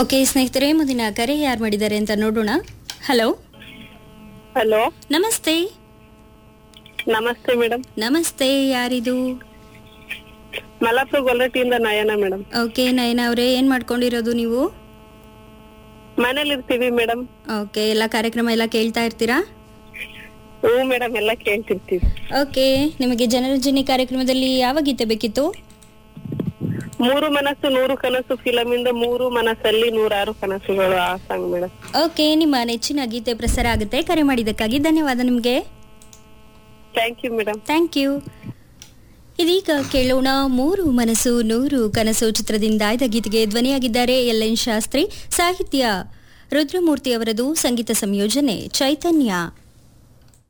okay ಸ್ನೇಹಿತರೆ ಮುಂದಿನ ಕರೆ ಯಾರು ಮಾಡಿದ್ದಾರೆ ಅಂತ ನೋಡೋಣ ಹಲೋ ಹಲೋ ನಮಸ್ತೆ ನಮಸ್ತೆ ಮೇಡಮ್ ನಮಸ್ತೆ ಯಾರಿದು ಮಲಾಪುರ ಗೊಲ್ಲಟ್ಟಿಯಿಂದ ನಯನ ಮೇಡಮ್ ಓಕೆ ನಯನ ಅವರೇ ಏನ್ ಮಾಡ್ಕೊಂಡಿರೋದು ನೀವು ಮನೇಲಿ ಇರ್ತೀವಿ ಮೇಡಮ್ ಓಕೆ ಎಲ್ಲ ಕಾರ್ಯಕ್ರಮ ಎಲ್ಲ ಕೇಳ್ತಾ ಇರ್ತೀರಾ ಹ್ಞೂ ಮೇಡಮ್ ಎಲ್ಲ ಕೇಳ್ತಿರ್ತೀವಿ ಓಕೆ ನಿಮಗೆ ಜನರಂಜನೆ ಕಾರ್ಯಕ್ರಮದಲ್ಲಿ ಯಾವ ಗೀತೆ ಬೇಕಿತ್ತು ಮೂರು ಮನಸ್ಸು ನೂರು ಕನಸು ಫಿಲಮ್ ಇಂದ ಮೂರು ಮನಸ್ಸಲ್ಲಿ ನೂರಾರು ಕನಸುಗಳು ಆ ಸಾಂಗ್ ಮೇಡಮ್ ಓಕೆ ನಿಮ್ಮ ನೆಚ್ಚಿನ ಗೀತೆ ಪ್ರಸಾರ ಆಗುತ್ತೆ ಕರೆ ಮಾಡಿದ್ದಕ್ಕಾಗಿ ಧನ್ಯವಾದ ನಿಮಗೆ thank you madam thank you ಇದೀಗ ಕೇಳೋಣ ಮೂರು ಮನಸ್ಸು ನೂರು ಕನಸು ಚಿತ್ರದಿಂದ ಆಯ್ದ ಗೀತೆಗೆ ಧ್ವನಿಯಾಗಿದ್ದಾರೆ ಎಲ್ ಎನ್ ಶಾಸ್ತ್ರಿ ಸಾಹಿತ್ಯ ರುದ್ರಮೂರ್ತಿ ಅವರದು ಸಂಗೀತ ಸಂಯೋಜನೆ ಚೈತನ್ಯ